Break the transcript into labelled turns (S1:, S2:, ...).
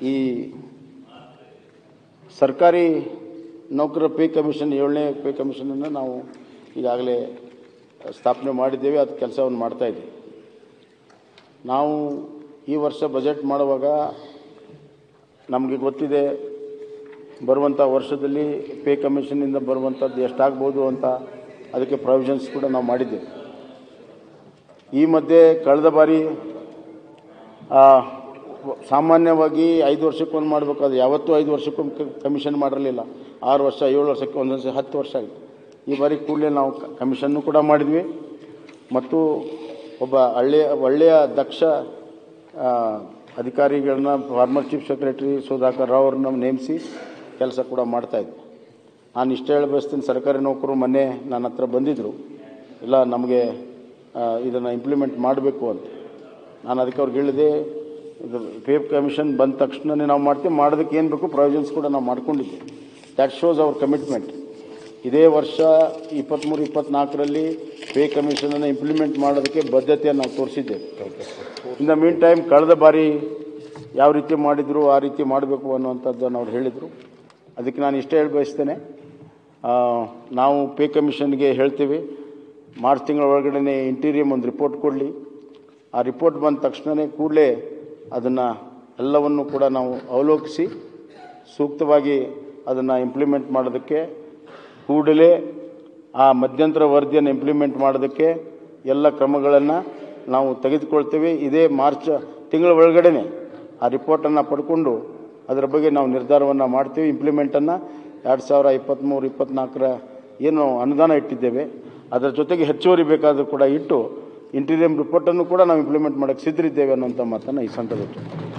S1: ಈ ಸರ್ಕಾರಿ ನೌಕರರ ಪೇ ಕಮಿಷನ್ ಏಳನೇ ಪೇ ಕಮಿಷನನ್ನು ನಾವು ಈಗಾಗಲೇ ಸ್ಥಾಪನೆ ಮಾಡಿದ್ದೇವೆ ಅದು ಕೆಲಸವನ್ನು ಮಾಡ್ತಾ ಇದ್ದೀವಿ ನಾವು ಈ ವರ್ಷ ಬಜೆಟ್ ಮಾಡುವಾಗ ನಮಗೆ ಗೊತ್ತಿದೆ ಬರುವಂಥ ವರ್ಷದಲ್ಲಿ ಪೇ ಕಮಿಷನ್ನಿಂದ ಬರುವಂಥದ್ದು ಎಷ್ಟಾಗ್ಬೋದು ಅಂತ ಅದಕ್ಕೆ ಪ್ರೊವಿಷನ್ಸ್ ಕೂಡ ನಾವು ಮಾಡಿದ್ದೇವೆ ಈ ಮಧ್ಯೆ ಕಳೆದ ಬಾರಿ ಆ, ಸಾಮಾನ್ಯವಾಗಿ ಐದು ವರ್ಷಕ್ಕೊಂದು ಮಾಡಬೇಕಾದ್ರೆ ಯಾವತ್ತೂ ಐದು ವರ್ಷಕ್ಕೊಮ್ಮೆ ಕಮಿಷನ್ ಮಾಡಿರಲಿಲ್ಲ ಆರು ವರ್ಷ ಏಳು ವರ್ಷಕ್ಕೆ ಒಂದೊಂದು ಸಲ ಹತ್ತು ವರ್ಷ ಆಗಿದೆ ಈ ಬಾರಿ ಕೂಡಲೇ ನಾವು ಕ- ಕಮಿಷನ್ನು ಕೂಡ ಮಾಡಿದ್ವಿ ಮತ್ತು ಒಬ್ಬ ಒಳ್ಳೆಯ ಒಳ್ಳೆಯ ದಕ್ಷ ಆ, ಅಧಿಕಾರಿಗಳನ್ನ former chief secretary Sudhakar Rao ಅವ್ರನ್ನ ನೇಮಿಸಿ ಕೆಲಸ ಕೂಡ ಮಾಡ್ತಾಯಿದ್ವಿ ನಾನು ಇಷ್ಟ ಹೇಳಿ ಬಯಸ್ತೀನಿ ಸರ್ಕಾರಿ ನೌಕರರು ಮೊನ್ನೆ ನನ್ನ ಹತ್ರ ಬಂದಿದ್ದರು ಇಲ್ಲ ನಮಗೆ ಇದನ್ನು ಇಂಪ್ಲಿಮೆಂಟ್ ಮಾಡಬೇಕು ಅಂತ ನಾನು ಅದಕ್ಕೆ ಅವ್ರಿಗೆ ಹೇಳಿದೆ ಇದು ಪೇ ಕಮಿಷನ್ ಬಂದ ತಕ್ಷಣವೇ ನಾವು ಮಾಡ್ತೀವಿ ಮಾಡೋದಕ್ಕೆ ಏನು ಬೇಕು ಪ್ರೊವಿಷನ್ಸ್ ಕೂಡ ನಾವು ಮಾಡ್ಕೊಂಡಿದ್ದೆ ದ್ಯಾಟ್ ಶೋಸ್ ಅವರ್ ಕಮಿಟ್ಮೆಂಟ್ ಇದೇ ವರ್ಷ ಇಪ್ಪತ್ತ್ಮೂರು ಇಪ್ಪತ್ತ್ನಾಲ್ಕರಲ್ಲಿ ಪೇ ಕಮಿಷನನ್ನು ಇಂಪ್ಲಿಮೆಂಟ್ ಮಾಡೋದಕ್ಕೆ ಬದ್ಧತೆಯನ್ನು ನಾವು ತೋರಿಸಿದ್ದೇವೆ ಇನ್ ದ ಮೀನ್ ಟೈಮ್ ಕಳೆದ ಬಾರಿ ಯಾವ ರೀತಿ ಮಾಡಿದ್ರು ಆ ರೀತಿ ಮಾಡಬೇಕು ಅನ್ನುವಂಥದ್ದನ್ನು ಅವ್ರು ಹೇಳಿದರು ಅದಕ್ಕೆ ನಾನು ಇಷ್ಟೇ ಹೇಳಿ ಬಯಸ್ತೇನೆ ಆ, ನಾವು ಪೇ ಕಮಿಷನ್ಗೆ ಹೇಳ್ತೀವಿ ಮಾರ್ಚ್ ತಿಂಗಳ ಒಳಗಡೆ ಇಂಟೀರಿಯಮ್ ಒಂದು ರಿಪೋರ್ಟ್ ಕೊಡಲಿ ಆ ರಿಪೋರ್ಟ್ ಬಂದ ತಕ್ಷಣವೇ ಕೂಡಲೇ ಅದನ್ನು ಎಲ್ಲವನ್ನು ಕೂಡ ನಾವು ಅವಲೋಕಿಸಿ ಸೂಕ್ತವಾಗಿ ಅದನ್ನು ಇಂಪ್ಲಿಮೆಂಟ್ ಮಾಡೋದಕ್ಕೆ ಕೂಡಲೇ ಆ ಮಧ್ಯಂತರ ವರದಿಯನ್ನು ಇಂಪ್ಲಿಮೆಂಟ್ ಮಾಡೋದಕ್ಕೆ ಎಲ್ಲ ಕ್ರಮಗಳನ್ನು ನಾವು ತೆಗೆದುಕೊಳ್ತೇವೆ ಇದೇ ಮಾರ್ಚ್ ತಿಂಗಳ ಒಳಗಡೆ ಆ ರಿಪೋರ್ಟನ್ನು ಪಡ್ಕೊಂಡು ಅದರ ಬಗ್ಗೆ ನಾವು ನಿರ್ಧಾರವನ್ನು ಮಾಡ್ತೀವಿ ಇಂಪ್ಲಿಮೆಂಟನ್ನು ಎರಡು ಸಾವಿರ ಇಪ್ಪತ್ತ್ಮೂರು ಇಪ್ಪತ್ತ್ನಾಲ್ಕರ ಏನು ಅನುದಾನ ಇಟ್ಟಿದ್ದೇವೆ ಅದರ ಜೊತೆಗೆ ಹೆಚ್ಚುವರಿ ಬೇಕಾದರೂ ಕೂಡ ಇಟ್ಟು ಇಂಟೀರಿಯಂ ರಿಪೋರ್ಟನ್ನು ಕೂಡ ನಾವು ಇಂಪ್ಲಿಮೆಂಟ್ ಮಾಡೋಕ್ಕೆ ಸಿದ್ಧರಿದ್ದೇವೆ ಅನ್ನೋಂಥ ಮಾತನ್ನು ಈ ಸಂದರ್ಭದಲ್ಲಿ